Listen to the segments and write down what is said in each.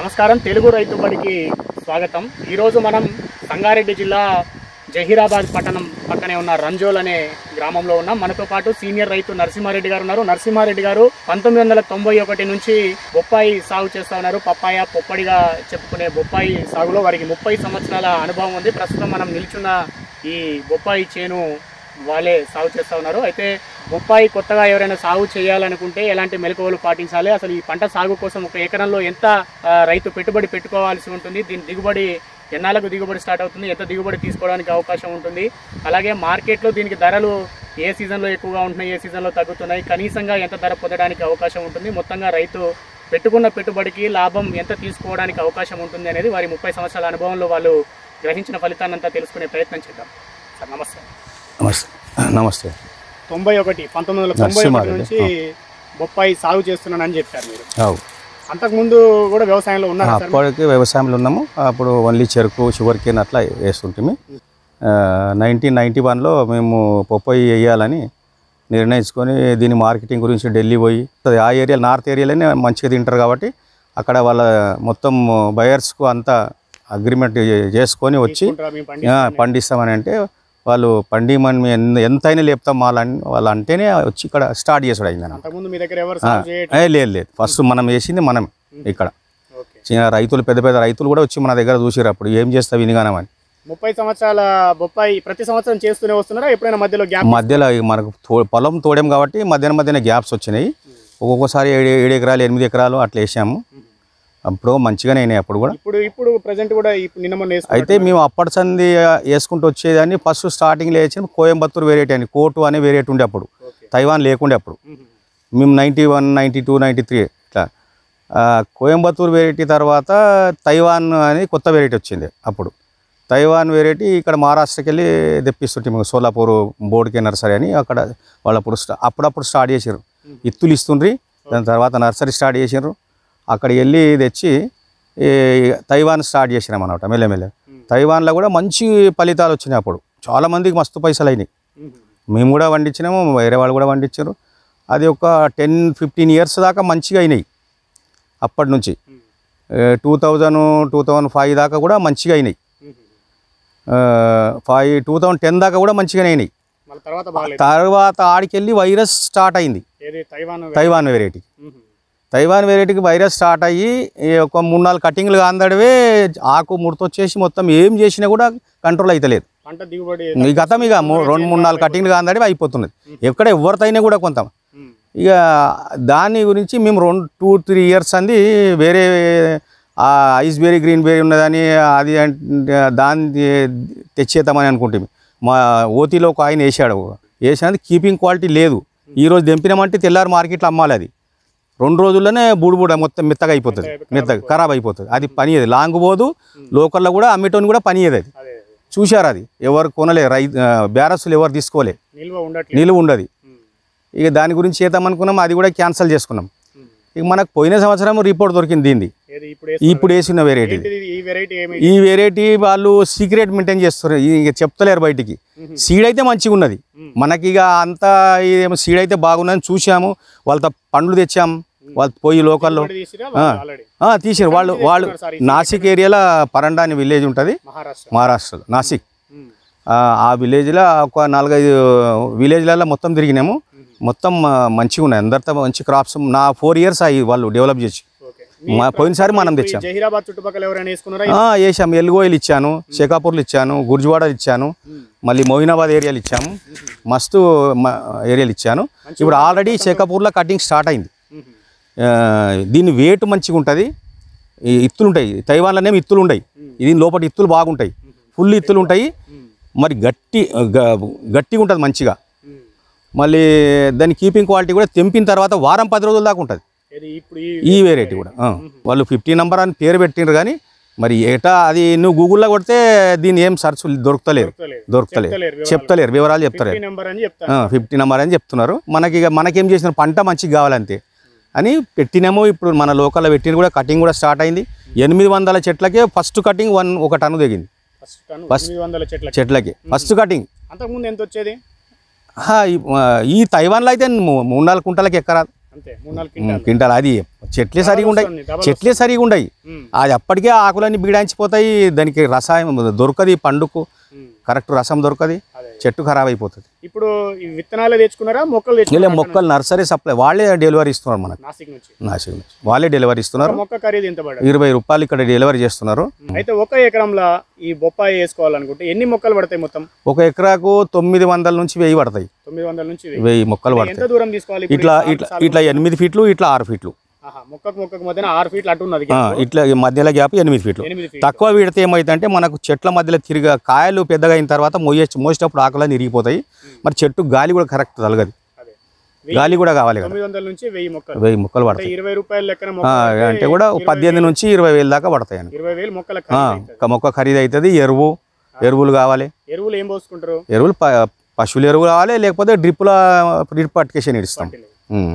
నమస్కారం తెలుగు రైతు బడికి స్వాగతం ఈరోజు మనం సంగారెడ్డి జిల్లా జహీరాబాద్ పట్టణం పక్కనే ఉన్న రంజోల్ అనే గ్రామంలో ఉన్నాం మనతో పాటు సీనియర్ రైతు నరసింహారెడ్డి గారు ఉన్నారు నరసింహారెడ్డి గారు పంతొమ్మిది వందల తొంభై ఒకటి నుంచి బొప్పాయి సాగు చేస్తా ఉన్నారు పప్పాయ పొప్పడిగా చెప్పుకునే బొప్పాయి సాగులో వారికి ముప్పై సంవత్సరాల అనుభవం ఉంది ప్రస్తుతం మనం నిల్చున్న ఈ బొప్పాయి చేను వాళ్ళే సాగు చేస్తూ ఉన్నారు అయితే బొప్పాయి కొత్తగా ఎవరైనా సాగు చేయాలనుకుంటే ఎలాంటి మెలకువలు పాటించాలి అసలు ఈ పంట సాగు కోసం ఒక ఎకరంలో ఎంత ఆ, రైతు పెట్టుబడి పెట్టుకోవాల్సి ఉంటుంది దీని దిగుబడి ఎన్నాళ్ళకు దిగుబడి స్టార్ట్ అవుతుంది ఎంత దిగుబడి తీసుకోవడానికి అవకాశం ఉంటుంది అలాగే మార్కెట్లో దీనికి ధరలు ఏ సీజన్లో ఎక్కువగా ఉంటున్నాయి ఏ సీజన్లో తగ్గుతున్నాయి కనీసంగా ఎంత ధర పొందడానికి అవకాశం ఉంటుంది మొత్తంగా రైతు పెట్టుకున్న పెట్టుబడికి లాభం ఎంత తీసుకోవడానికి అవకాశం ఉంటుంది అనేది వారి ముప్పై సంవత్సరాల అనుభవంలో వాళ్ళు గ్రహించిన ఫలితాన్ని అంతా తెలుసుకునే ప్రయత్నం చేద్దాం సార్ నమస్తే నమస్తే నమస్తే తొంభై ఒకటి పంతొమ్మిది వందల తొంభై ఒకటి నరసింహారెడ్డి. నుంచి బొప్పాయి సాగు చేస్తున్నానని చెప్పారు మీరు అవు అంతకుముందు కూడా వ్యవసాయంలో ఉన్నారు సార్ అప్పటికి వ్యవసాయంలో ఉన్నాము అప్పుడు ఓన్లీ చెరుకు షుగర్ కేన్ అట్లా వేస్తుంటిమి నైన్టీన్ నైంటీ వన్లో మేము పొప్పయి వేయాలని నిర్ణయించుకొని దీని మార్కెటింగ్ గురించి ఢిల్లీ పోయి ఆ ఏరియా నార్త్ ఏరియాలోనే మంచిగా తింటారు కాబట్టి అక్కడ వాళ్ళ మొత్తం బయర్స్కు అంతా అగ్రిమెంట్ చేసుకొని వచ్చి తీసుకుంటారా మేము పండి ఆ, పండిస్తామని అంటే వాళ్ళు పండిమని మేము ఎంత- ఎంతైనా లేపుతాం వాళ్ళని వాళ్ళు అంటేనే వచ్చి ఇక్కడ స్టార్ట్ చేసాడు అయింది అంతకుముందు మీ దగ్గర ఎవరు సాగు చేయటం ఏ లేదు లేదు ఫస్ట్ మనం వేసింది మనం ఇక్కడ ఓకే చిన్న రైతులు పెద్ద పెద్ద రైతులు కూడా వచ్చి మన దగ్గర చూసిరు అప్పుడు ఏం చేస్తావు వినిగానమని ముప్పై సంవత్సరాల బొప్పాయి ప్రతి సంవత్సరం చేస్తూనే వస్తున్నారా ఎప్పుడైనా మధ్యలో గ్యాప్ మధ్యలో ఈ మనకు తో- పొలం తోడాం కాబట్టి మధ్యన మధ్యన గ్యాప్స్ వచ్చినాయి ఒక్కొక్కసారి ఏడు ఏడు ఎకరాలు ఎనిమిది ఎకరాలు అట్లా వేసాము అప్పుడు మంచిగానే అయినాయి అప్పుడు కూడా ఇప్పుడు ఇప్పుడు ప్రజెంట్ కూడా ఇప్పుడు నిన్న మొన్న వేసుకున్నట్టు అయితే మేము అప్పటి సంది వేసుకుంటూ వచ్చేదాన్ని ఫస్ట్ స్టార్టింగ్లో వేసిన కోయంబత్తూరు వెరైటీ అని కోటు అనే వెరైటీ ఉండే అప్పుడు ఓకే తైవాన్ లేకుండే అప్పుడు మ్మ్. మేము ninety one ninety two ninety three ఇట్లా ఆ, కోయంబత్తూరు వెరైటీ తర్వాత తైవాన్ అని కొత్త వెరైటీ వచ్చింది అప్పుడు తైవాన్ వెరైటీ ఇక్కడ మహారాష్ట్రకి వెళ్ళి తెప్పిస్తుంటే మేము సోలాపూర్ బోర్డుకి నర్సరీ అని అక్కడ వాళ్ళు అప్పుడు స్టా- అప్పుడప్పుడు స్టార్ట్ చేసారు ఇత్తులు ఇస్తుండ్రి దాని తర్వాత నర్సరీ స్టార్ట్ చేసారు అక్కడికి వెళ్ళి తెచ్చి ఈ తైవాన్ స్టార్ట్ చేసినాం అనమాట మెల్లమెల్ల తైవాన్లో కూడా మంచి ఫలితాలు వచ్చినాయి అప్పుడు చాలా మందికి మస్తు పైసలు అయినాయి మ్మ్. మేము కూడా వండించినాము వేరే వాళ్ళు కూడా వండించారు అది ఒక టెన్ ఫిఫ్టీన్ ఇయర్స్ దాకా మంచిగా అయినాయి అప్పటి నుంచి మ్మ్. Two thousand two thousand five దాకా కూడా మంచిగా అయినాయి మ్మ్. ఫైవ్ టూ థౌజండ్ టెన్ దాకా కూడా మంచిగానే అయినాయి మళ్ళీ తర్వాత బాగాలేదు తర్వాత ఆడికెళ్ళి వైరస్ స్టార్ట్ అయింది ఏది తైవాన్ తైవాన్ వెరైటీ మ్మ్. తైవాన్ వెరైటీకి వైరస్ స్టార్ట్ అయ్యి ఈ ఒక మూడు నాలుగు కటింగ్లు అందడివే ఆకు ముడతొచ్చేసి మొత్తం ఏం చేసినా కూడా కంట్రోల్ అవుతలేదు పంట దిగుబడి ఈ గతం ఇక మూ- రెండు మూడు నాలుగు కటింగ్లు అందడివి అయిపోతున్నది ఎక్కడ ఎవరితైనా కూడా కొంత మ్మ్. ఇక దాని గురించి మేము రెండు టూ త్రీ ఇయర్స్ అంది వేరే ఆ ఐస్ బేరీ గ్రీన్ బేరీ ఉన్నదని అది అంటే దాన్ని తెచ్చేద్దామని అనుకుంటే మా ఓటీలో ఒక ఆయన వేసాడు వేసినది కీపింగ్ క్వాలిటీ లేదు ఈరోజు తెంపినామంటే తెల్లారి మార్కెట్లో అమ్మాలి అది రెండు రోజుల్లోనే బూడిబూడ మొత్తం మెత్తగా అయిపోతుంది మెత్తగా ఖరాబ్ అయిపోతుంది అది పని అది లాంగ్ పోదు లోకల్లో కూడా అమ్మేటోని కూడా పని అది అదే అదే. చూశారు అది ఎవరు కొనలే రై బ్యారస్లు ఎవరు తీసుకోలే నిల్వ ఉండట్లేదు నిలువ ఉండదు మ్మ్. ఇక దాని గురించి చేద్దామనుకున్నాం అది కూడా క్యాన్సిల్ చేసుకున్నాం మ్మ్. ఇక మనకు పోయిన సంవత్సరం రిపోర్ట్ దొరికింది దీనిది ఏది ఇప్పుడు వేస్తున్నారు? ఇప్పుడు వేసిన వెరైటీ ఏంటిది ఈ వెరైటీ ఏమి ఈ వెరైటీ వాళ్ళు సీక్రెట్ మెయింటైన్ చేస్తారు ఇక చెప్తలేరు బయటికి మ్మ్. సీడ్ అయితే మంచిగా ఉన్నది మ్మ్. మనకి ఇక అంతా ఏమో సీడ్ అయితే బాగున్నదని చూసాము వాళ్ళతో పండ్లు తెచ్చాము వాళ్ళు పోయి లోకల్లో దిగుబడి తీసిరా వాళ్ళు ఆల్రెడీ ఆ, తీసారు వాళ్ళు వాళ్ళు సార్ నాసిక్ ఏరియాలో పరండా అని విలేజ్ ఉంటుంది మహారాష్ట్ర మహారాష్ట్రలో నాసిక్ మ్మ్. ఆ, ఆ విలేజ్లో ఒక నాలుగైదు విలేజ్లలో మొత్తం తిరిగినాము మొత్తం ఆ, మంచిగా ఉన్నాయి అందరితో మంచి క్రాప్స్ నా ఫోర్ ఇయర్స్ అయ్యి వాళ్ళు డెవలప్ చేసి ఓకే మా పోయినసారి మనం ఇప్పుడు ఈ తెచ్చాం జహీరాబాద్ చుట్టుపక్కల ఎవరైనా వేసుకున్నారా ఆ, వేసాం ఎల్గోయిలు ఇచ్చాను షేకాపూర్లు ఇచ్చాను గుర్జువాడలు ఇచ్చాను మళ్ళీ మోహినాబాద్ ఏరియాలు ఇచ్చాము మస్తు మ- ఏరియాలు ఇచ్చాను ఇప్పుడు ఆల్రెడీ షేకాపూర్లో కటింగ్ స్టార్ట్ అయింది మ్మ్. ఆ, దీని వెయిట్ మంచిగా ఉంటుంది ఈ ఇత్తులు ఉంటాయి తైవాన్లోనేమో ఇత్తులు ఉంటాయి దీని లోపల ఇత్తులు బాగుంటాయి ఫుల్ ఇత్తులు ఉంటాయి మ్మ్. మరి గట్టి గ- గట్టిగా ఉంటుంది మంచిగా మ్మ్. మళ్ళీ దాని కీపింగ్ క్వాలిటీ కూడా తెంపిన తర్వాత వారం పది రోజుల దాకా ఉంటుంది ఏది ఇప్పుడు ఈ ఈ వెరైటీ కూడా ఆ. వాళ్ళు ఫిఫ్టీ నెంబర్ అని పేరు పెట్టిండ్రు కానీ మరి ఏటా అది నువ్వు గూగుల్లో కొడితే దీని ఏం సర్చ్ దొరుకుతలేదు దొరకలేదు. దొరుకుతలేదు చెప్తలేరు వివరాలు. చెప్తలేరు వివరాలు చెప్తలేరు ఈ నెంబర్ అని చెప్తాను ఫిఫ్టీ నెంబర్ అని చెప్తున్నారు మనకి ఇక మనకేం చేసిన పంట మంచిగా కావాలంతే అని పెట్టినాము ఇప్పుడు మన లోకల్లో పెట్టిన కూడా కటింగ్ కూడా స్టార్ట్ అయింది ఎనిమిది వందల చెట్లకే ఫస్ట్ కటింగ్ వన్ ఒక టన్ను దిగింది ఫస్ట్ టన్ ఎనిమిది వందల చెట్ల చెట్లకి ఫస్ట్ కటింగ్ అంతకుముందు ఎంత వచ్చేది ఈ- ఈ తైవాన్లో అయితే మూ- మూడు నాలుగు కుంటలకి ఎక్కరా అంతే మూడు నాలుగు క్వింటాల్ క్వింటాల్ అది చెట్లే సరిగా ఉండయి వస్తుంది, డబల్ చెట్లే సరిగా ఉండయి ఉమ్, అది అప్పటికే ఆకులన్నీ బీడాంచిపోతాయి దానికి రసాయనం దొరకది పండుకు ఉమ్, కరెక్ట్ రసం దొరకది అదే చెట్టు ఖరాబ్ అయిపోతుంది ఇప్పుడు ఈ విత్తనాలే తెచ్చుకున్నారా మొక్కలు ఇలా తెచ్చుకున్నారా మొక్కలు నర్సరీ సప్లై వాళ్ళే డెలివరీ ఇస్తున్నారు మనకు నాసిక్ నుంచి నాసిక్ నుంచి వాళ్ళే డెలివరీ ఇస్తున్నారు ఒక మొక్క ఖరీదు ఎంత పడదు ఇరవై రూపాయలు ఇక్కడ డెలివరీ చేస్తున్నారు అయితే ఒక ఎకరంలో ఈ బొప్పాయి వేసుకోవాలనుకుంటే ఎన్ని మొక్కలు పడతాయి మొత్తం ఒక ఎకరాకు తొమ్మిది వందల నుంచి వెయ్యి పడతాయి తొమ్మిది వందల నుంచి వెయ్యి. వెయ్యి మొక్కలు ఎంత పడతాయి దూరం తీసుకోవాలి ఇప్పుడు ఇట్లా ఈ సాల్- ఇట్లా సాల్ ఇట్లా ఎనిమిది ఫీట్లు ఇట్లా ఆరు ఫీట్లు ఆహా, మొక్కకు మొక్కకు మధ్యన ఆరు ఫీట్లు అటు ఉన్నది ఆ, ఇట్లా ఈ మధ్యలో గ్యాప్ ఎనిమిది ఫీట్లు ఎనిమిది ఫీట్ తక్కువ వీడితే ఏమైందంటే మనకు చెట్ల మధ్యలో తిరిగి కాయలు పెద్దగా అయిన తర్వాత మోయే మోసేటప్పుడు ఆకులన్నీ ఇరిగిపోతాయి మరి చెట్టు గాలి కూడా కరెక్ట్ తలగదు అదే గాలి కూడా కావాలి కదా తొమ్మిది వందల నుంచి వెయ్యి మొక్కలు వెయ్యి మొక్కలు అంటే పడతాయి ఇరవై రూపాయల లెక్కన ఆ, మొక్క అంటే కూడా పద్దెనిమిది నుంచి ఇరవై వేలు దాకా పడతాయి అని ఇరవై వేలు మొక్కల ఆ, ఒక మొక్క ఖరీదు అవుతుంది ఎరువు ఎరువులు కావాలి ఎరువులు ఏం పోసుకుంటారు ఎరువులు ప- పశువుల ఎరువు కావాలి లేకపోతే డ్రిప్పుల డ్రిప్ పట్టుకేషన్ ఇస్తాం ఉమ్.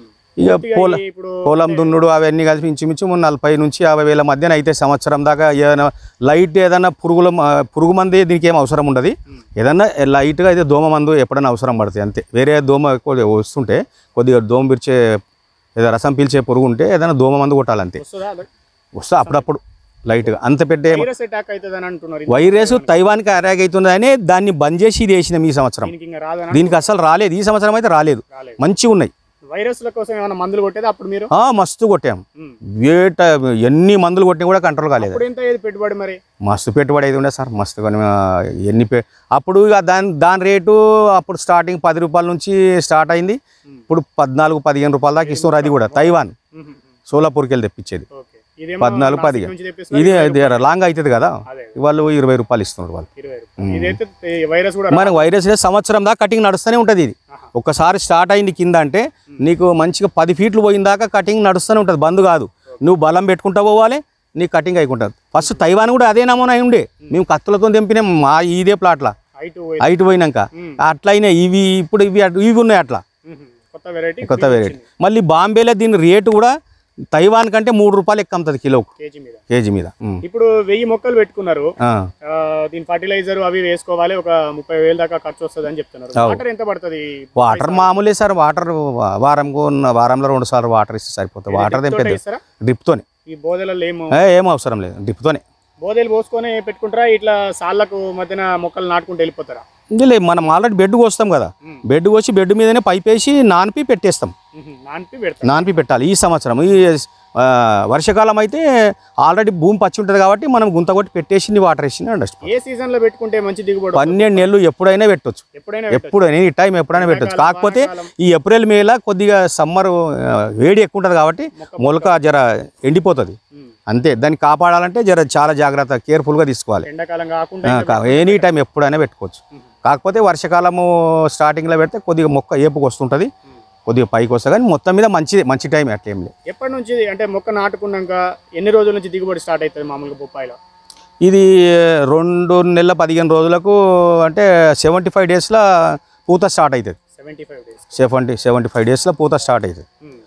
ఇక పూర్తిగా పొల ఈ ఇప్పుడు పొలం దున్నుడు అవన్నీ కలిపి ఇంచుమించు మన నలభై నుంచి యాభై వేల మధ్యన అయితే సంవత్సరం దాకా ఏదైనా లైట్ ఏదైనా పురుగుల మ- పురుగు మంది దీనికి ఏం అవసరం ఉండదు ఉమ్. ఏదన్నా లైట్గా అయితే దోమ మందు ఎప్పుడైనా అవసరం పడుతుంది అంతే వేరే దోమ కొద్దిగా వస్తుంటే కొద్దిగా దోమ పిలిచే ఏదో రసం పీల్చే పురుగు ఉంటే ఏదైనా దోమ మందు కొట్టాలి అంతే వస్తుందా వస్తా అప్పుడప్పుడు లైట్గా అంత పెట్టే వైరస్ అటాక్ అవుతుంది అని అంటున్నారు వైరస్ తైవాన్కి అటాక్ అవుతుందని దాన్ని బంద్ చేసి ఇది వేసినాం ఈ సంవత్సరం దీనికి ఇంకా రాదని దీనికి అసలు రాలేదు ఈ సంవత్సరం అయితే రాలేదు రాలేదు మంచిగా ఉన్నాయి వైరస్ల కోసం ఏమైనా మందులు కొట్టేది అప్పుడు మీరు ఆ, మస్తు కొట్టాం ఉమ్. వేట ఎన్ని మందులు కొట్టినా కూడా కంట్రోల్ కాలేదు అప్పుడు ఎంత అయ్యేది పెట్టుబడి మరి మస్తు పెట్టుబడి అయితే ఉండే సార్ మస్తు కొని ఆ, ఎన్ని పె అప్పుడు ఇక దాని దాని రేటు అప్పుడు స్టార్టింగ్ పది రూపాయల నుంచి స్టార్ట్ అయింది ఉమ్. ఇప్పుడు పద్నాలుగు పదిహేను రూపాయల దాకా ఇస్తున్నారు అది కూడా తైవాన్ ఉమ్, ఉమ్, సోలాపూర్కి వెళ్ళి తెప్పించేది ఓకే ఇదేమో పద్నాలుగు నాసిక్ పదిహేను నుంచి తెప్పిస్తున్నారు, ఇది ఇరవై ఇది లాంగ్ అవుతుంది కదా అదే వాళ్ళు ఇరవై రూపాయలు ఇస్తున్నారు వాళ్ళు ఇరవై రూపాయలు. ఇదైతే ఈ వైరస్ కూడా మనకు వైరస్ లేదు, సంవత్సరం దాకా కటింగ్ నడుస్తూనే ఉంటుంది ఇది ఆహా. ఒక్కసారి స్టార్ట్ అయింది కింద అంటే నీకు మంచిగా పది ఫీట్లు పోయిన దాకా కటింగ్ నడుస్తూనే ఉంటుంది బంద్ కాదు నువ్వు బలం పెట్టుకుంటా పోవాలి నీ కటింగ్ అయికుంటుంది ఫస్ట్ తైవాన్ కూడా అదే నమూనా అయి ఉండే మేము కత్తులతో తెంపినాం మా ఇదే ప్లాట్ల హైట్ హైట్ పోయినాక ఉమ్. అట్లా అయినాయి ఇవి ఇప్పుడు ఇవి అటు- ఇవి ఉన్నాయి అట్లా కొత్త వెరైటీ కొత్త వెరైటీ మళ్ళీ బాంబేలో దీని రేటు కూడా తైవాన్ కంటే మూడు రూపాయలు ఎక్కువ అమ్ముతుంది కిలోకు కేజీ మీద కేజీ మీద ఉమ్. ఇప్పుడు వెయ్యి మొక్కలు పెట్టుకున్నారు ఆ. ఆ, దీని ఫర్టిలైజర్ అవి వేసుకోవాలి ఒక ముప్పై వేలు దాకా ఖర్చు వస్తుంది అని చెప్తున్నారు అవు. వాటర్ ఎంత పడుతుంది వాటర్ మామూలే సార్ వాటర్ వారంకు ఉన్న- వారంలో రెండు సార్లు వాటర్ ఇస్తే సరిపోతుంది వాటర్ ఏం పెద్ద ఇస్తారా డ్రిప్తోనే ఈ బోదెలలో ఏమో ఏ, ఏం అవసరం లేదు డ్రిప్తోనే బోదెలు పోసుకొని పెట్టుకుంటారా ఇట్లా సాళ్ళకు మధ్యన మొక్కలు నాటుకుంటూ వెళ్ళిపోతారా ఇందులో మనం ఆల్రెడీ బెడ్ కోస్తాం కదా ఉమ్. బెడ్ కోసి బెడ్ మీదనే పైప్ వేసి నాన్పి పెట్టేస్తాం ఉహు, నానిపి పెడతారు నాన్పి పెట్టాలి ఈ సంవత్సరం ఈ ఆ, వర్షాకాలం అయితే ఆల్రెడీ భూమి పచ్చి ఉంటుంది కాబట్టి మనం గుంత కొట్టి పెట్టేసి వాటర్ వేసి నడుస్తుంది ఏ సీజన్ లో పెట్టుకుంటే మంచి దిగుబడి వస్తుంది? పన్నెండు నెలలు ఎప్పుడైనా పెట్టొచ్చు ఎప్పుడైనా పెట్టొచ్చు. ఎప్పుడు ఎనీ టైం ఎప్పుడైనా పెట్టొచ్చు ఎండాకాలం, కాకపోతే వానాకాలం. ఈ ఏప్రిల్ మేలా కొద్దిగా సమ్మర్ వేడి ఎక్కువ ఉంటుంది కాబట్టి మొక్క మొలక జర ఎండిపోతుంది ఉమ్. అంతే దాన్ని కాపాడాలంటే జర చాలా జాగ్రత్త కేర్ఫుల్గా తీసుకోవాలి ఎండాకాలం కాకుండా ఇంకా ఎనీ టైం ఎప్పుడైనా పెట్టుకోవచ్చు ఉహు. కాకపోతే వర్షాకాలము స్టార్టింగ్లో పెడితే కొద్దిగా మొక్క ఏపుకు వస్తుంటుంది ఉమ్. కొద్దిగా పైకి వస్తుంది కానీ మొత్తం మీద మంచి మంచి టైం అట్లేం లేదు ఎప్పటి నుంచి అంటే మొక్క నాటుకున్నాక ఎన్ని రోజుల నుంచి దిగుబడి స్టార్ట్ అవుతుంది మామూలుగా బొప్పాయిలో ఇది రెండు నెలల పదిహేను రోజులకు అంటే సెవెంటీ ఫైవ్ డేస్లో పూత స్టార్ట్ అవుతుంది seventy five days seventy seventy five డేస్లో పూత స్టార్ట్ అవుతుంది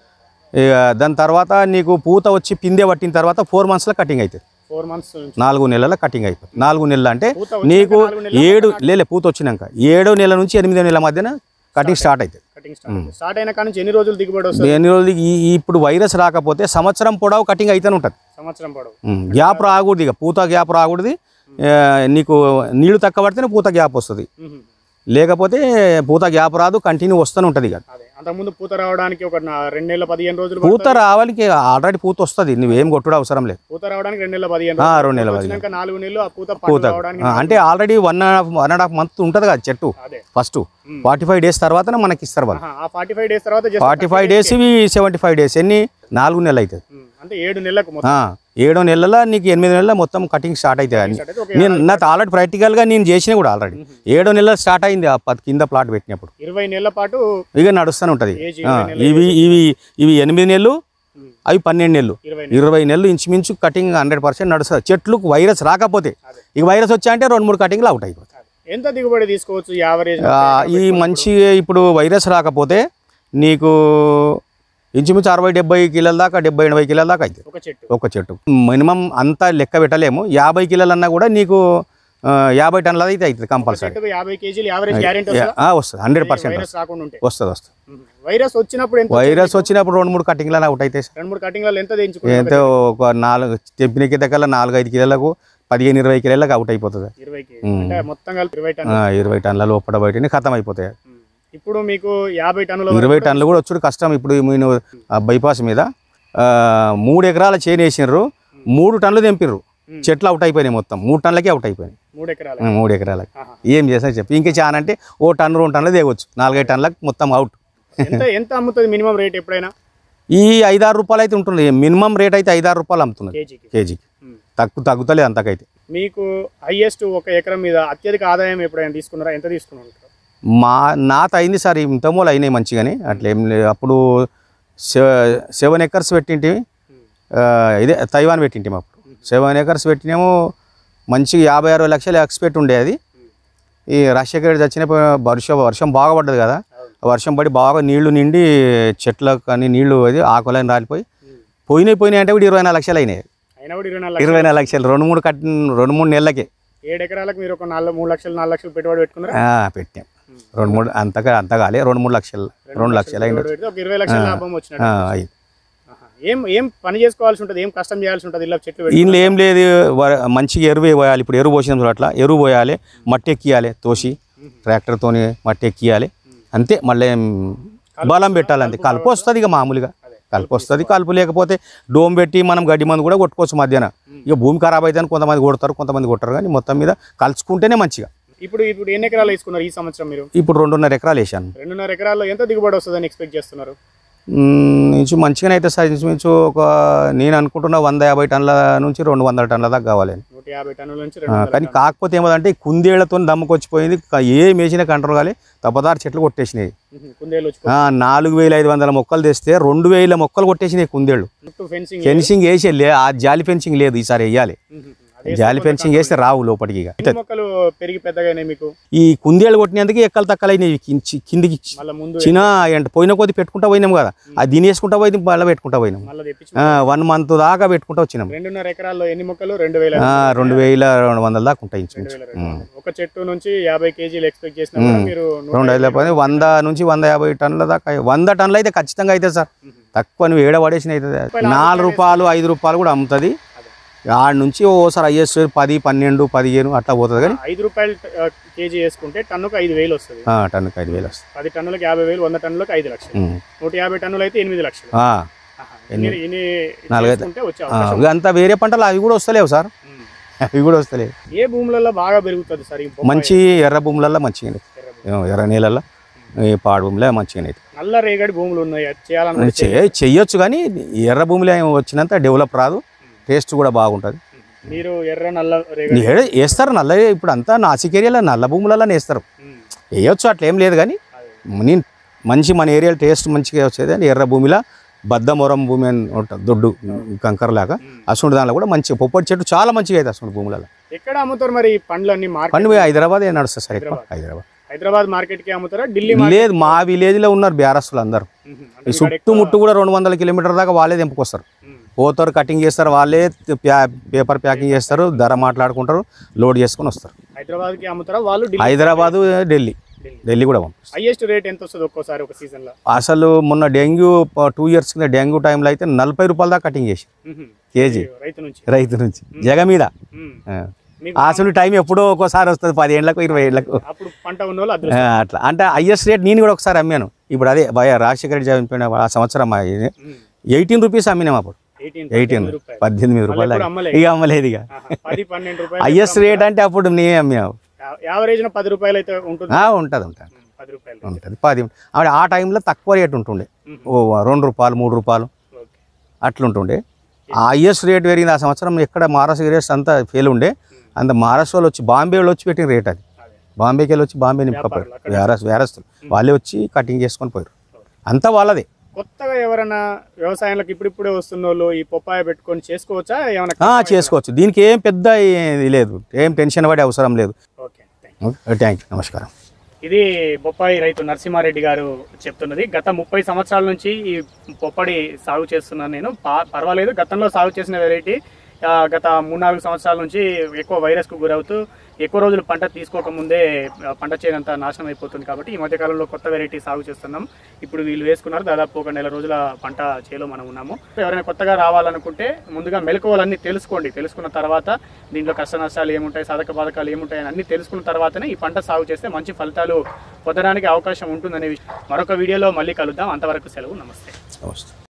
ఇక దాని తర్వాత నీకు పూత వచ్చి పిందె పట్టిన తర్వాత ఫోర్ మంత్స్లో కటింగ్ అవుతుంది ఫోర్ మంత్స్ నుంచి నాలుగు నెలల కటింగ్ అయిపోతుంది నాలుగు నెలలు అంటే పూత వచ్చినాక నీకు నాలుగు నెలల ఏడు లేలే పూత వచ్చినాక ఏడో నెల నుంచి ఎనిమిదో నెల మధ్యన కటింగ్ స్టార్ట్ అవుతుంది కటింగ్ స్టార్ట్ స్టార్ట్ అయిన కానీ నుంచి ఎన్ని రోజులు దిగుబడి వస్తుంది ఎన్ని రోజులు ఈ ఈ ఇప్పుడు వైరస్ రాకపోతే సంవత్సరం పొడవు కటింగ్ అయితేనే ఉంటుంది సంవత్సరం పొడవు ఉమ్, గ్యాప్ రాకూడదు ఇక పూత గ్యాప్ రాకూడదు ఆ, నీకు నీళ్లు తక్కువ పడితేనే పూత గ్యాప్ వస్తుంది ఉహు. లేకపోతే పూత గ్యాప్ రాదు కంటిన్యూ వస్తూనే ఉంటుంది ఇక అదే అంతకుముందు పూత రావడానికి ఒక నా- రెండు నెలల పదిహేను రోజులు పూత పడుతుంది. రావాలికి ఆల్రెడీ పూత వస్తుంది నువ్వేం కొట్టుడు అవసరం లేదు పూత రావడానికి రెండు నెలల పదిహేను ఆ, రోజులు. రెండు నెలల పూత పదిహేను. వచ్చినాక నాలుగు నెలలు ఆ పూత పూత పండు రావడానికి ఆ, అంటే already one and half one and half month ఉంటుంది కదా చెట్టు అదే ఫస్ట్ ఉమ్. ఫార్టీ ఫైవ్ డేస్ తర్వాతనే మనకి ఇస్తారు వాళ్ళు ఆహా, ఆ ఫార్టీ ఫైవ్ డేస్ తర్వాత just ఫార్టీ ఫైవ్ డేస్ ఇవి సెవెంటీ ఫైవ్ డేస్ ఎన్ని నాలుగు నెలలు అవుతుంది ఉమ్, అంటే ఏడు నెలలకు మొత్తం ఆ, ఏడో నెలల నీకు ఎనిమిది నెలల మొత్తం కటింగ్ స్టార్ట్ అవుతుంది అన్ని స్టార్ట్ అయితే ఒక నేను నాకు ఆల్రెడీ ప్రాక్టికల్గా నేను చేసిన కూడా ఆల్రెడీ ఏడో నెలలు స్టార్ట్ అయింది ఆ పది కింద ప్లాట్ పెట్టినప్పుడు ఇరవై నెలల పాటు ఇక నడుస్తూనే ఉంటుంది ఏజ్ ఆ, ఇరవై నెలలు ఇవి ఇవి ఇవి ఎనిమిది నెలలు ఉమ్, అవి పన్నెండు నెలలు ఇరవై ఇరవై నెలలు ఇంచుమించు కటింగ్ హండ్రెడ్ పర్సెంట్ నడుస్తుంది చెట్లకు వైరస్ రాకపోతే అదే. ఇక వైరస్ వచ్చా అంటే రెండు మూడు కటింగ్లు అవుట్ అయిపోతాయి అదే. ఎంత దిగుబడి తీసుకోవచ్చు యావరేజ్ ఆ, ఈ మంచి ఇప్పుడు వైరస్ రాకపోతే నీకు ఇంచుమించు అరవై డెబ్బై కిలోల దాకా డెబ్బై ఎనభై కిలోల దాకా అవుతుంది ఒక చెట్టు ఒక చెట్టు మినిమం అంతా లెక్క పెట్టలేము యాభై కిలోలన్నా కూడా నీకు ఆ, యాభై టన్నులు అయితే అవుతుంది కంపల్సరీ చెట్టుకు యాభై కేజీలు యావరేజ్ గ్యారెంటీ వస్తుందా ఆ, వస్తుంది హండ్రెడ్ పర్సెంట్ వైరస్ రాకుండా ఉంటే వస్తుంది వస్తుంది మ్మ్. వైరస్ వచ్చినప్పుడు ఎంత వైరస్ వచ్చినప్పుడు రెండు మూడు కటింగ్లు అవుట్ అయితే సార్ రెండు మూడు కటింగ్లలో ఎంత తెంచుకుంటారు ఎంతో ఒక నాలుగు తెంపిన కిందకల్లా నాలుగు ఐదు కిలోలకు పదిహేను ఇరవై కిలోలకు అవుట్ అయిపోతుంది ఇరవై కేజీ అంటే మొత్తం కలిపి ఇరవై టన్ను ఆ, ఇరవై టన్నుల లోపల బయటనే ఖతం అయిపోతాయి మ్మ్. ఇప్పుడు మీకు యాభై టన్నుల ఇరవై టన్నులు కూడా వచ్చుడు కష్టం ఇప్పుడు నేను ఆ బైపాస్ మీద ఆ, మూడు ఎకరాల చేను వేసినారు మూడు టన్నులు తెంపిర్రు చెట్లు అవుట్ అయిపోయినాయి మొత్తం మూడు టన్నులకి అవుట్ అయిపోయినాయి మూడు ఎకరాలు ఆ, మూడు ఎకరాలకి ఆహా. ఏం చేసినా చెప్పి ఇంకా చాలా అంటే ఓ టన్ను రెండు టన్నులు తేవచ్చు నాలుగైదు టన్నులకు మొత్తం అవుట్ ఎంత ఎంత అమ్ముతుంది మినిమం రేట్ ఎప్పుడైనా ఈ ఐదారు రూపాయలు అయితే ఉంటుంది మినిమం రేట్ అయితే ఐదారు రూపాయలు అమ్ముతున్నది కేజీకి కేజీకి మ్మ్. తగ్గు తగ్గుతలేదు అంతకైతే మీకు హైయెస్ట్ ఒక ఎకరం మీద అత్యధిక ఆదాయం ఎప్పుడైనా తీసుకున్నారా ఎంత తీసుకున్నారు మా నాత అయింది సార్ ఇంతమూలు అయినాయి మంచిగానే అట్లా ఏం లేదు అప్పుడు సె- సెవెన్ ఎకర్స్ పెట్టింటివి ఆ, ఇదే తైవాన్ పెట్టింటిమి అప్పుడు సెవెన్ ఎకర్స్ పెట్టినేమో మంచిగా యాభై అరవై లక్షలు ఎక్స్పెక్ట్ ఉండే అది ఈ రాజశేఖర్ చచ్చిన వర్షం వర్షం బాగా పడ్డది కదా ఆ వర్షం పడి బాగా నీళ్లు నిండి చెట్లకు కానీ నీళ్లు అది ఆకులని రాలిపోయి పోయినాయి పోయినాయి అంటే కూడా ఇరవై నాలుగు లక్షలు అయినాయి అయినా కూడా ఇరవై నాలుగు లక్షలు ఇరవై నాలుగు లక్షలు రెండు మూడు కట్ రెండు మూడు నెలలకే ఏడు ఎకరాలకు మీరు ఒక నాలుగు మూడు లక్షలు నాలుగు లక్షలు పెట్టుబడి పెట్టుకున్నారా ఆ, పెట్టాం రెండు మూడు అంతగా అంత కాలే రెండు మూడు లక్షలు రెండు లక్షలు అయింది పెట్టుబడి పెడితే ఒక ఇరవై లక్షల లాభం వచ్చినట్టు అయింది ఆహా. ఏం ఏం పని చేసుకోవాల్సి ఉంటుంది ఏం కష్టం చేయాల్సి ఉంటుంది ఇలా చెట్లు పెట్టి దీనిలో ఏం లేదు వ- మంచిగా ఎరువు పోయాలి ఇప్పుడు ఎరువు పోసిన చూడు అట్లా ఎరువు పోయాలి మట్టి ఎక్కియాలి తోసి ట్రాక్టర్తోని మట్టి ఎక్కియాలి అంతే మళ్ళీ ఏం బలం పెట్టాలి అంతే కలుపు వస్తుంది ఇక మామూలుగా కలుపు వస్తుంది కలుపు లేకపోతే డోమ్ పెట్టి మనం గడ్డి మందు కూడా కొట్టుకోవచ్చు మధ్యాహ్నం ఇక భూమి ఖరాబ్ అయితే కొంతమంది కొడతారు కొంతమంది కొట్టరు కానీ మొత్తం మీద కలుసుకుంటేనే మంచిగా ఇప్పుడు ఇప్పుడు ఎన్ని ఎకరాలు వేసుకున్నారు ఈ సంవత్సరం మీరు ఇప్పుడు రెండున్నర ఎకరాలు వేసాను రెండున్నర ఎకరాల్లో ఎంత దిగుబడి వస్తుందని ఎక్స్పెక్ట్ చేస్తున్నారు మ్మ్, ఇంచు మంచిగానే అయితే సార్ ఇంచుమించు ఒక నేను అనుకుంటున్న వంద యాభై టన్నుల నుంచి రెండు వందల టన్నుల దాకా కావాలి నూట యాభై టన్నుల నుంచి ఆ, రెండు వందల కానీ కాకపోతే ఏమదంటే ఈ కుందేళ్లతో దమ్ముకొచ్చిపోయింది క- ఏ మేసిన కంట్రోల్ కాలే తప్పదారు చెట్లు కొట్టేసినాయి ఉహు, కుందేలు వచ్చి ఆ, నాలుగు వేల ఐదు వందల మొక్కలు తెస్తే రెండు వేల మొక్కలు కొట్టేసినాయి కుందేళ్ళు చుట్టూ ఫెన్సింగ్ ఫెన్సింగ్ వేసి లే ఆ జాలి ఫెన్సింగ్ లేదు ఈసారి వేయాలి జాలి ఫెన్సింగ్ వేస్తే రావు లోపలికి ఇక ఎన్ని మొక్కలు పెరిగి పెద్దగానే మీకు ఈ కుందేళ్ళు కొట్టినందుకు ఎక్కలు తక్కలైనవి కించి- కిందికి మళ్ళీ ముందు చిన్న ఎంట పోయిన కొద్ది పెట్టుకుంటా పోయినాం కదా అది దీని వేసుకుంటా పోయి మళ్ళీ పెట్టుకుంటా పోయినాం మళ్ళీ తెప్పించి వన్ మంత్ దాకా పెట్టుకుంటా వచ్చినాం రెండున్నర ఎకరాల్లో ఎన్ని మొక్కలు రెండు వేల ఆ, రెండు వేల రెండు వందల దాకా ఉంటాయి రెండు ఇంచుమించు వేల రెండు వందలు. ఒక చెట్టు నుంచి యాభై కేజీలు ఎక్స్పెక్ట్ చేసినా కూడా మీరు నూట రెండు ఐదుల పని వంద నుంచి వంద యాభై టన్నుల దాకా వంద టన్నులు అయితే ఖచ్చితంగా అయితే సార్ తక్కువ నువ్వు ఏడ పడేసిన అవుతుంది నాలుగు రూపాయలు ఐదు రూపాయలు కూడా అమ్ముతుంది ఆడ నుంచి ఓసారి ఐఎస్ పది పన్నెండు పదిహేను అట్లా పోతుంది కానీ ఐదు రూపాయలు ఆ, కేజీ వేసుకుంటే టన్నుకు ఐదు వేలు వస్తుంది ఆ, టన్నుకి ఐదు వేలు వస్తుంది పది టన్నులకు యాభై వేలు వంద టన్నులకు ఐదు లక్షలు ఉమ్. నూట యాభై టన్నులు అయితే ఎనిమిది లక్షలు ఆ, ఆహా. ఇన్ని ఇన్ని నాలుగైదు. చేసుకుంటే వచ్చే ఆ, అవకాశం ఇక అంతా వేరే పంటలు అవి కూడా వస్తలేవు సార్ ఉమ్. అవి కూడా వస్తలేవు ఏ భూములలో బాగా పెరుగుతుంది సార్ ఈ బొప్పాయి? మంచి ఎర్ర భూములలో మంచిగా ఎర్ర భూమి. ఎర్ర నీళ్ళల్లో ఈ పాడు భూమిలో మంచిగానే అవుతుంది. నల్ల రేగడి భూములు ఉన్నాయి అది చేయాలనుకుంటే చెయ్య చెయ్యొచ్చు కానీ ఎర్ర భూమిలో ఏం వచ్చినంత డెవలప్ రాదు టేస్ట్ కూడా బాగుంటుంది మీరు ఎర్ర నల్ల రేగడి ఏ- వేస్తారు నల్ల ఇప్పుడు అంతా నాసిక్ ఏరియాలో నల్ల భూములలో వేస్తారు ఉమ్. వేయొచ్చు అట్లా ఏం లేదు కానీ అదే. నేను మంచి మన ఏరియా టేస్ట్ మంచిగా వచ్చేది అని ఎర్ర భూమిలో బద్దమొరం భూమి అని ఉంటుంది దొడ్డు కంకరలాగా అసలు దానిలో కూడా మంచిగా పొప్పటి చెట్టు చాలా మంచిగా అవుతుంది అసలు భూములలో ఎక్కడ అమ్ముతారు మరి ఈ పండ్లన్నీ మార్కెట్ పండు హైదరాబాద్ నడుస్తుంది సార్ ఎక్కువ హైదరాబాద్ హైదరాబాద్ మార్కెట్ కి అమ్ముతారా ఢిల్లీ లేదు మా విలేజ్లో ఉన్నారు బేరస్తులు అందరు ఈ చుట్టుముట్టు కూడా రెండు వందల కిలోమీటర్ దాకా వాళ్ళే తెంపుకొస్తారు పోతారు కటింగ్ చేస్తారు వాళ్ళే ప్యా- పేపర్ ప్యాకింగ్ చేస్తారు ధర మాట్లాడుకుంటారు లోడ్ చేసుకొని వస్తారు హైదరాబాద్ కి అమ్ముతారా వాళ్ళు ఢిల్లీ హైదరాబాదు ఢిల్లీ ఢిల్లీ. ఢిల్లీ కూడా పంపిస్తారు హైయెస్ట్ రేట్ ఎంత వస్తుంది ఒక్కోసారి ఒక సీజన్ లో అసలు మొన్న డెంగ్యూ టూ ఇయర్స్ కింద డెంగ్యూ టైంలో అయితే నలభై రూపాయల దాకా కటింగ్ చేసి ఉహు. కేజీ రైతు నుంచి రైతు నుంచి జగ మీద ఉమ్. ఆ. మీకు అసలు టైం ఎప్పుడో ఒక్కోసారి వస్తుంది పది ఏళ్ళకు ఇరవై ఏళ్ళకు అప్పుడు పంట ఉన్న వాళ్ళు ఆ, అదృష్టం అట్లా అంటే హైయెస్ట్ రేట్ నేను కూడా ఒకసారి అమ్మాను ఇప్పుడు అదే భయ రాజశేఖర రెడ్డి చనిపోయిన ఆ సంవత్సరం ఎయిటీన్ రూపీస్ అమ్మినాం అప్పుడు ఎయిటీన్ ఎయిటీన్ రూపాయలు పద్దెనిమిది రూపాయలు ఎప్పుడు అమ్మలే. ఇక అమ్మలేదు ఇక ఆహా. పది పన్నెండు రూపాయలు హైయెస్ట్ రేట్ అంటే అప్పుడు నేనే అమ్మావు యావరేజ్ పది రూపాయలు అయితే ఉంటుంది ఉంటుంది ఉంటుంది ఉమ్, పది రూపాయలు ఉంటుంది పది ఆవిడ ఆ టైంలో తక్కువ రేట్ ఉంటుండే ఓ రెండు రూపాయలు మూడు రూపాయలు ఓకే అట్లుంటుండే ఆ హైయెస్ట్ రేట్ పెరిగింది ఆ సంవత్సరం ఎక్కడ మహారాష్ట్ర ఏరియాస్ అంతా ఫెయిల్ ఉండే అంత మహారాష్ట్ర వాళ్ళు వచ్చి బాంబే వాళ్ళు వచ్చి పెట్టిన రేట్ అది అదే బాంబేకి వెళ్ళి వచ్చి బాంబే నింపకపోయారు వేరస్ వేరస్తులు వాళ్ళే వచ్చి కటింగ్ చేసుకొని పోయారు అంతా వాళ్ళదే కొత్తగా ఎవరైనా వ్యవసాయంలోకి ఇప్పుడిప్పుడే వస్తున్న వాళ్ళు ఈ పొప్పాయ పెట్టుకొని చేసుకోవచ్చా ఏమైనా ఆ, చేసుకోవచ్చు దీనికి ఏం పెద్ద ఇది లేదు ఏం టెన్షన్ పడే అవసరం లేదు okay thank you. Thank you నమస్కారం ఇది బొప్పాయి రైతు నరసింహారెడ్డి గారు చెప్తున్నది గత ముప్పై సంవత్సరాల నుంచి ఈ పొప్పడి సాగు చేస్తున్నాను నేను పా- పర్వాలేదు గతంలో సాగు చేసిన వెరైటీ ఆ, గత మూడు నాలుగు సంవత్సరాల నుంచి ఎక్కువ వైరస్కు గురవుతూ ఎక్కువ రోజులు పంట తీసుకోకముందే ఆ, పంట చేనంతా నాశనం అయిపోతుంది కాబట్టి ఈ మధ్య కాలంలో కొత్త వెరైటీ సాగు చేస్తున్నాం ఇప్పుడు వీళ్ళు వేసుకున్నారు దాదాపు ఒక నెల రోజుల పంట చేలో మనం ఉన్నాము ఎవరైనా కొత్తగా రావాలనుకుంటే ముందుగా మెలకువలన్నీ తెలుసుకోండి తెలుసుకున్న తర్వాత దీంట్లో కష్ట నష్టాలు ఏముంటాయి సాధక బాధకాలు ఏముంటాయి అని అన్ని తెలుసుకున్న తర్వాతనే ఈ పంట సాగు చేస్తే మంచి ఫలితాలు పొందడానికి అవకాశం ఉంటుందనే విషయం మరొక వీడియోలో మళ్ళీ కలుద్దాం అంతవరకు సెలవు నమస్తే నమస్తే